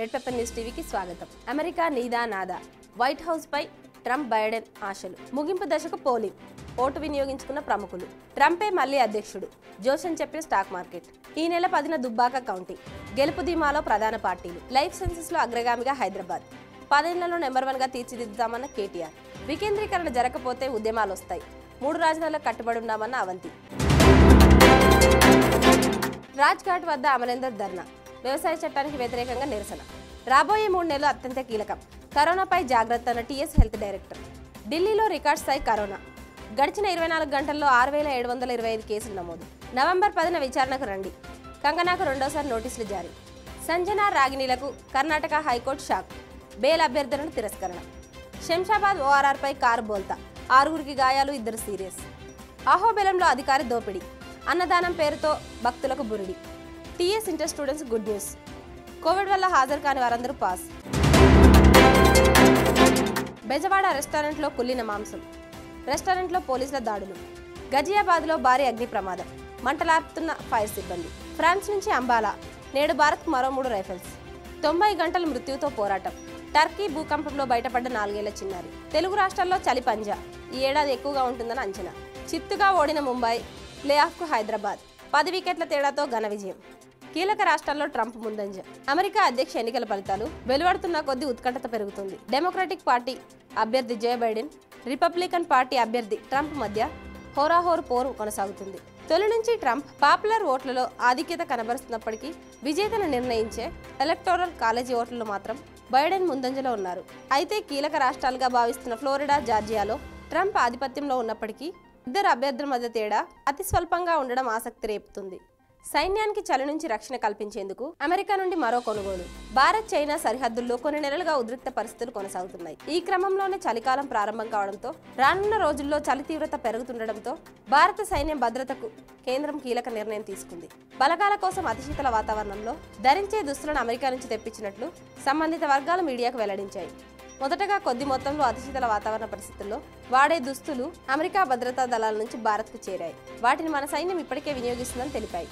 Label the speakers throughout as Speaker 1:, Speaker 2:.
Speaker 1: red pepper news టీవీకి స్వాగతం America నీదా నాదా వైట్ హౌస్ పై ట్రంప్ బైడెన్ ఆశలు ముగింపు దశకు పోలింగ్ ఓటు వినియోగించుకున్న ప్రముఖులు ట్రంపే మళ్లీ అధ్యక్షుడు జోషన్ చెప్పిన స్టాక్ మార్కెట్ ఈ నెల పదిన దుబ్బాక కౌంటీ గెలుపు ధీమాలో ప్రధాన పార్టీలు లైఫ్ సెన్సెస్ లో అగ్రగామిగా హైదరాబాద్ పదేళ్లలో నెంబర్ వన్ గా తీర్చిదిద్దామన్న కేటీఆర్ వికేంద్రీకరణ జరగకపోతే ఉద్యమాలు వస్తాయి మూడు రాజధానులకు కట్టుబడి ఉన్నామన్న అవంతి రాజ్ఘాట్ వద్ద అమరేందర్ ధర్నా వ్యవసాయ చట్టానికి వ్యతిరేకంగా నిరసన రాబోయే మూడు నెలలు అత్యంత కీలకం కరోనాపై జాగ్రత్త అన్న టీఎస్ హెల్త్ డైరెక్టర్ ఢిల్లీలో రికార్డ్ స్థాయి కరోనా గడిచిన ఇరవై నాలుగు గంటల్లో ఆరు వేల ఏడు వందల ఇరవై ఐదు కేసులు నమోదు నవంబర్ పదిన విచారణకు రండి కంగనాకు రెండోసారి నోటీసులు జారీ సంజన రాగిణీలకు కర్ణాటక హైకోర్టు షాక్ బెయిల్ అభ్యర్థులను తిరస్కరణ శంషాబాద్ ఓఆర్ఆర్పై కారు బోల్తా ఆరుగురికి గాయాలు ఇద్దరు సీరియస్ అహోబెలంలో అధికారి దోపిడీ అన్నదానం పేరుతో భక్తులకు బురిడి TS inter students good news covid వల్ల హాజరు కాని వారందరూ పాస్ బెజవాడ రెస్టారెంట్లో కుళ్ళిన మాంసం రెస్టారెంట్లో పోలీసుల దాడులు గజియాబాద్లో భారీ అగ్ని ప్రమాదం మంటలార్పుతున్న ఫైర్ సిబ్బంది ఫ్రాన్స్ నుంచి అంబాలా నేడు భారత్కు మరో మూడు రైఫిల్స్ తొంభై గంటల మృత్యుతో పోరాటం టర్కీ భూకంపంలో బయటపడ్డ నాలుగేళ్ల చిన్నారి తెలుగు రాష్ట్రాల్లో చలి పంజా ఈ ఏడాది ఎక్కువగా ఉంటుందని అంచనా చిత్తుగా ఓడిన ముంబై ప్లే ఆఫ్కు హైదరాబాద్ పది వికెట్ల తేడాతో ఘన విజయం కీలక రాష్ట్రాల్లో ట్రంప్ ముందంజ అమెరికా అధ్యక్ష ఎన్నికల ఫలితాలు వెలువడుతున్న కొద్దీ ఉత్కంఠత పెరుగుతుంది డెమోక్రటిక్ పార్టీ అభ్యర్థి జో బైడెన్ రిపబ్లికన్ పార్టీ అభ్యర్థి ట్రంప్ మధ్య హోరాహోరు పోరు కొనసాగుతుంది తొలి నుంచి ట్రంప్ పాపులర్ ఓట్లలో ఆధిక్యత కనబరుస్తున్నప్పటికీ విజేతను నిర్ణయించే ఎలక్టోరల్ కాలేజీ ఓట్లలో మాత్రం బైడెన్ ముందంజలో ఉన్నారు అయితే కీలక రాష్ట్రాలుగా భావిస్తున్న ఫ్లోరిడా జార్జియాలో ట్రంప్ ఆధిపత్యంలో ఉన్నప్పటికీ ఇద్దరు అభ్యర్థుల మధ్య తేడా అతి స్వల్పంగా ఉండడం ఆసక్తి రేపుతుంది సైన్యానికి చలి నుంచి రక్షణ కల్పించేందుకు అమెరికా నుండి మరో కొనుగోలు భారత్ చైనా సరిహద్దుల్లో కొన్ని నెలలుగా ఉద్రిక్త పరిస్థితులు కొనసాగుతున్నాయి ఈ క్రమంలోనే చలికాలం ప్రారంభం కావడంతో రానున్న రోజుల్లో చలి తీవ్రత పెరుగుతుండటంతో భారత సైన్యం భద్రతకు కేంద్రం కీలక నిర్ణయం తీసుకుంది బలగాల కోసం అతిశీతల వాతావరణంలో ధరించే దుస్తులను అమెరికా నుంచి తెప్పించినట్లు సంబంధిత వర్గాలు మీడియాకు వెల్లడించాయి మొదటగా కొద్ది మొత్తంలో అతిశీతల వాతావరణ పరిస్థితుల్లో వాడే దుస్తులు అమెరికా భద్రతా దళాల నుంచి భారత్కు చేరాయి వాటిని మన సైన్యం ఇప్పటికే వినియోగిస్తుందని తెలిపాయి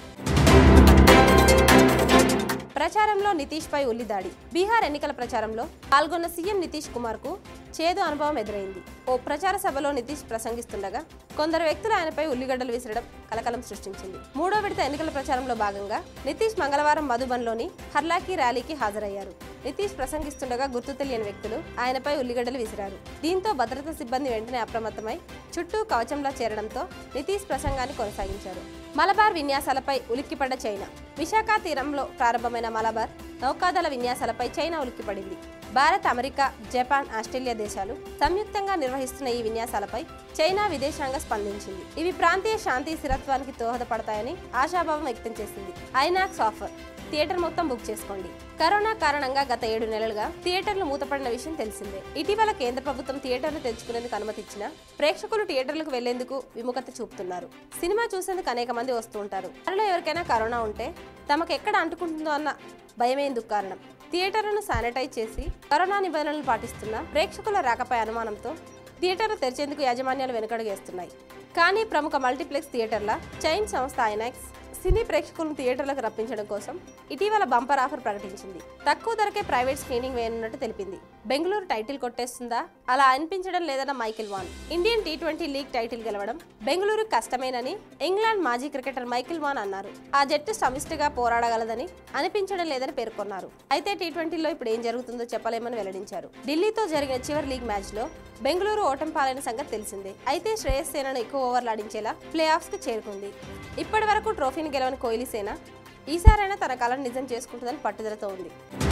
Speaker 1: ప్రచారంలో నితీష్ పై ఉల్లి దాడి బీహార్ ఎన్నికల ప్రచారంలో పాల్గొన్న సీఎం నితీష్ కుమార్ కు చేదు అనుభవం ఎదురైంది ఓ ప్రచార సభలో నితీష్ ప్రసంగిస్తుండగా కొందరు వ్యక్తులు ఆయనపై ఉల్లిగడ్డలు విసరడం కలకలం సృష్టించింది మూడో విడత ఎన్నికల ప్రచారంలో భాగంగా నితీష్ మంగళవారం మధుబన్లోని హర్లాకి ర్యాలీకి హాజరయ్యారు నితీష్ ప్రసంగిస్తుండగా గుర్తు తెలియని వ్యక్తులు ఆయనపై ఉల్లిగడ్డలు విసిరారు దీంతో భద్రతా సిబ్బంది వెంటనే అప్రమత్తమై చుట్టూ కవచంలా చేరడంతో నితీష్ ప్రసంగాన్ని కొనసాగించారు మలబార్ విన్యాసాలపై ఉలిక్కిపడ్డ చైనా విశాఖ తీరంలో ప్రారంభమైన మలబార్ నౌకాదళ విన్యాసాలపై చైనా ఉలిక్కిపడింది భారత్ అమెరికా జపాన్ ఆస్ట్రేలియా దేశాలు సంయుక్తంగా నిర్వహిస్తున్న ఈ విన్యాసాలపై చైనా విదేశాంగ స్పందించింది ఇవి ప్రాంతీయ శాంతి స్థిరత్వానికి దోహదపడతాయని ఆశాభావం వ్యక్తం చేసింది ఐనాక్స్ ఆఫర్ థియేటర్ మొత్తం బుక్ చేసుకోండి కరోనా కారణంగా గత ఏడు నెలలుగా థియేటర్లు మూతపడిన విషయం తెలిసిందే ఇటీవల కేంద్ర ప్రభుత్వం థియేటర్లు తెరుచుకునేందుకు అనుమతి ఇచ్చినా ప్రేక్షకులు థియేటర్లకు వెళ్లేందుకు విముఖత చూపుతున్నారు సినిమా చూసేందుకు అనేక మంది వస్తూ ఉంటారు వారిలో ఎవరికైనా కరోనా ఉంటే తమకు ఎక్కడ అంటుకుంటుందో అన్న భయమే ఇందుకు కారణం థియేటర్లను శానిటైజ్ చేసి కరోనా నిబంధనలు పాటిస్తున్న ప్రేక్షకుల రాకపై అనుమానంతో థియేటర్లు తెరిచేందుకు యాజమాన్యాలు వెనుకడుగేస్తున్నాయి కానీ ప్రముఖ మల్టీప్లెక్స్ థియేటర్ల చైన్ సంస్థ ఐనాక్స్ సినీ ప్రేక్షకులను థియేటర్లకు రప్పించడం కోసం ఇటీవల బంపర్ ఆఫర్ ప్రకటించింది తక్కువ ధరకే ప్రైవేట్ స్క్రీనింగ్ వేయనున్నట్టు తెలిపింది బెంగళూరు టైటిల్ కొట్టేస్తుందా అలా అనిపించడం లేదన్న Michael Vaughan Indian T twenty league title గెలవడం బెంగళూరు కష్టమేనని ఇంగ్లాండ్ మాజీ క్రికెటర్ మైకిల్ వాన్ అన్నారు ఆ జట్టు సమిష్టిగా పోరాడగలదని అనిపించడం లేదని పేర్కొన్నారు అయితే టీ ట్వంటీలో ఇప్పుడు ఏం జరుగుతుందో చెప్పలేమని వెల్లడించారు ఢిల్లీతో జరిగిన చివరి లీగ్ మ్యాచ్ లో బెంగళూరు ఓటం పాలైన సంగతి తెలిసిందే అయితే శ్రేయస్ సేనను ఎక్కువ ఓవర్లు ఆడించేలా ప్లే ఆఫ్స్ కు చేరుకుంది ఇప్పటి వరకు ట్రోఫీని గెలవని కోహ్లీ సేన ఈసారైనా తన కళను నిజం చేసుకుంటుందని పట్టుదలతో ఉంది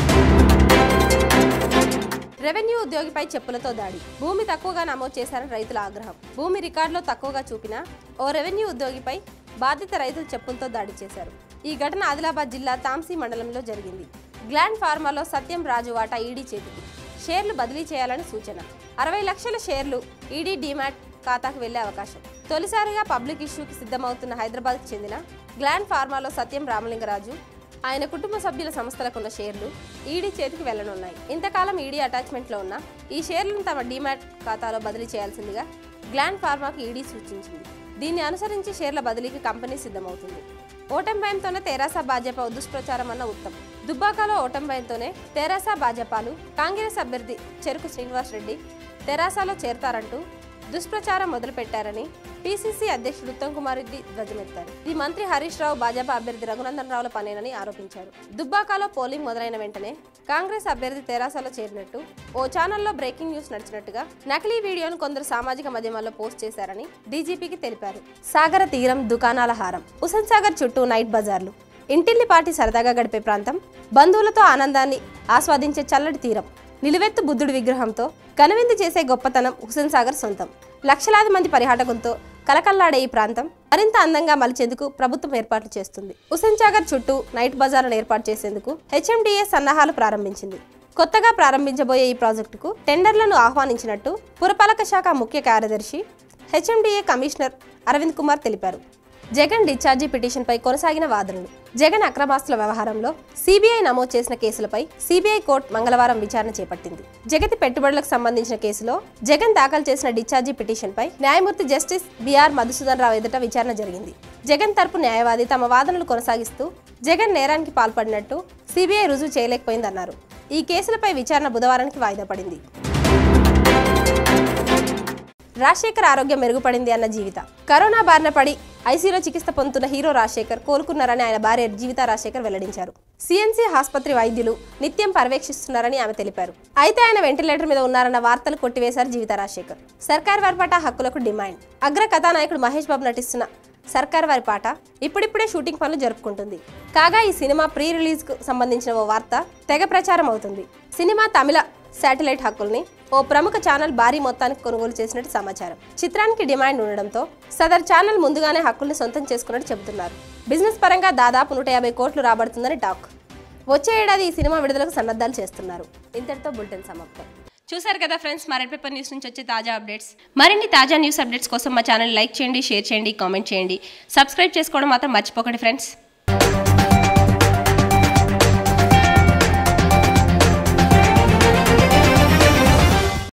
Speaker 1: రెవెన్యూ ఉద్యోగిపై చెప్పులతో దాడి భూమి తక్కువగా నమోదు చేశారని రైతుల ఆగ్రహం భూమి రికార్డులో తక్కువగా చూపిన ఓ రెవెన్యూ ఉద్యోగిపై బాధిత రైతులు చెప్పులతో దాడి చేశారు ఈ ఘటన ఆదిలాబాద్ జిల్లా తాంసీ మండలంలో జరిగింది గ్లాండ్ ఫార్మాలో సత్యం రాజు వాటా ఈడీ చేతికి షేర్లు బదిలీ చేయాలని సూచన అరవై లక్షల షేర్లు ఈడీ డిమాట్ ఖాతాకు వెళ్లే అవకాశం తొలిసారిగా పబ్లిక్ ఇష్యూకి సిద్ధమవుతున్న హైదరాబాద్కు చెందిన గ్లాండ్ ఫార్మాలో సత్యం రామలింగరాజు ఆయన కుటుంబ సభ్యుల సంస్థలకున్న షేర్లు ఈడీ చేతికి వెళ్లనున్నాయి ఇంతకాలం ఈడీ అటాచ్మెంట్లో ఉన్న ఈ షేర్లను తమ డిమాట్ ఖాతాలో బదిలీ చేయాల్సిందిగా గ్లాండ్ ఫార్మాకు ఈడీ సూచించింది దీన్ని అనుసరించి షేర్ల బదిలీకి కంపెనీ సిద్ధమవుతుంది ఓటమి భయంతోనే తెరాస భాజపా దుష్ప్రచారం అన్న ఉత్తమ్ దుబ్బాకలో ఓటంభయంతోనే తెరాస భాజపాలు కాంగ్రెస్ అభ్యర్థి చెరుకు శ్రీనివాస్ రెడ్డి తెరాసలో చేరతారంటూ దుష్ప్రచారం మొదలుపెట్టారని పీసీసీ అధ్యక్షుడు ఉత్తమ్ కుమార్ రెడ్డి ధ్వజమెత్తారు ఇది మంత్రి హరీష్ రావు భాజపా అభ్యర్థి రఘునందన్ రావుల పనేనని ఆరోపించారు దుబ్బాకలో పోలింగ్ మొదలైన వెంటనే కాంగ్రెస్ అభ్యర్థి తెరాసలో చేరినట్టు ఓ ఛానల్లో బ్రేకింగ్ న్యూస్ నడిచినట్టుగా నకిలీ వీడియోను కొందరు సామాజిక మాధ్యమాల్లో పోస్ట్ చేశారని డీజీపీకి తెలిపారు సాగర తీరం దుకాణాల హారం హుసన్ సాగర్ చుట్టూ నైట్ బజార్లు ఇంటిల్లిపాటి సరదాగా గడిపే ప్రాంతం బంధువులతో ఆనందాన్ని ఆస్వాదించే చల్లటి తీరం నిలువెత్తు బుద్ధుడి విగ్రహంతో కనువిందు చేసే గొప్పతనం హుసేన్ సాగర్ సొంతం లక్షలాది మంది పర్యాటకులతో కలకల్లాడే ఈ ప్రాంతం మరింత అందంగా మలిచేందుకు ప్రభుత్వం ఏర్పాట్లు చేస్తుంది హుసేన్ సాగర్ చుట్టూ నైట్ బజార్లను ఏర్పాటు చేసేందుకు హెచ్ఎండిఏ సన్నాహాలు ప్రారంభించింది కొత్తగా ప్రారంభించబోయే ఈ ప్రాజెక్టుకు టెండర్లను ఆహ్వానించినట్టు పురపాలక శాఖ ముఖ్య కార్యదర్శి హెచ్ఎండిఏ కమిషనర్ అరవింద్ కుమార్ తెలిపారు జగన్ డిశ్చార్జి పిటిషన్పై కొనసాగిన వాదనలు జగన్ అక్రమాస్తుల వ్యవహారంలో సిబిఐ నమోదు చేసిన కేసులపై సిబిఐ కోర్టు మంగళవారం విచారణ చేపట్టింది జగతి పెట్టుబడులకు సంబంధించిన కేసులో జగన్ దాఖలు చేసిన డిశ్చార్జి పిటిషన్పై న్యాయమూర్తి జస్టిస్ బిఆర్ మధుసూదన్ రావు ఎదుట విచారణ జరిగింది జగన్ తరపు న్యాయవాది తమ వాదనలు కొనసాగిస్తూ జగన్ నేరానికి పాల్పడినట్టు సిబిఐ రుజువు చేయలేకపోయిందన్నారు ఈ కేసులపై విచారణ బుధవారానికి వాయిదా పడింది రాజశేఖర్ ఆరోగ్యం మెరుగుపడింది అన్న జీవిత కరోనా బారిన పడి ఐసీయూలో చికిత్స పొందుతున్న హీరో రాజశేఖర్ కోలుకున్నారని ఆయన భార్య జీవిత రాజశేఖర్ వెల్లడించారు సిఎన్సీ ఆసుపత్రి వైద్యులు నిత్యం పర్యవేక్షిస్తున్నారని ఆమె తెలిపారు అయితే ఆయన వెంటిలేటర్ మీద ఉన్నారన్న వార్తలు కొట్టివేశారు జీవిత రాజశేఖర్ సర్కార్ వారి పాట హక్కులకు డిమాండ్ అగ్ర కథానాయకుడు మహేష్ బాబు నటిస్తున్న సర్కార్ వారి పాట ఇప్పుడిప్పుడే షూటింగ్ పనులు జరుపుకుంటుంది కాగా ఈ సినిమా ప్రీ రిలీజ్ కు సంబంధించిన ఓ వార్త తెగ ప్రచారం అవుతుంది సినిమా తమిళ శాటిలైట్ హక్కుల్ని ఓ ప్రముఖ ఛానల్ భారీ మొత్తానికి కొనుగోలు చేసినట్టు సమాచారం చిత్రానికి డిమాండ్ ఉండడంతో సదర్ ఛానల్ ముందుగానే హక్కుల్ని సొంతం చేసుకున్నట్టు చెబుతున్నారు బిజినెస్ పరంగా దాదాపు నూట యాభై కోట్లు రాబడుతుందని టాక్ వచ్చే ఏడాది ఈ సినిమా విడుదలకు సన్నద్ధాలు చేస్తున్నారు ఇంతటితో బులెటిన్ సమాప్తం చూసారు కదా ఫ్రెండ్స్ మా రెడ్ పేపర్ న్యూస్ నుంచి వచ్చే తాజా అప్డేట్స్ మరిన్ని తాజా న్యూస్ అప్డేట్స్ కోసం మా ఛానల్ లైక్ చేయండి షేర్ చేయండి కామెంట్ చేయండి సబ్స్క్రైబ్ చేసుకోవడం మాత్రం మర్చిపోకండి ఫ్రెండ్స్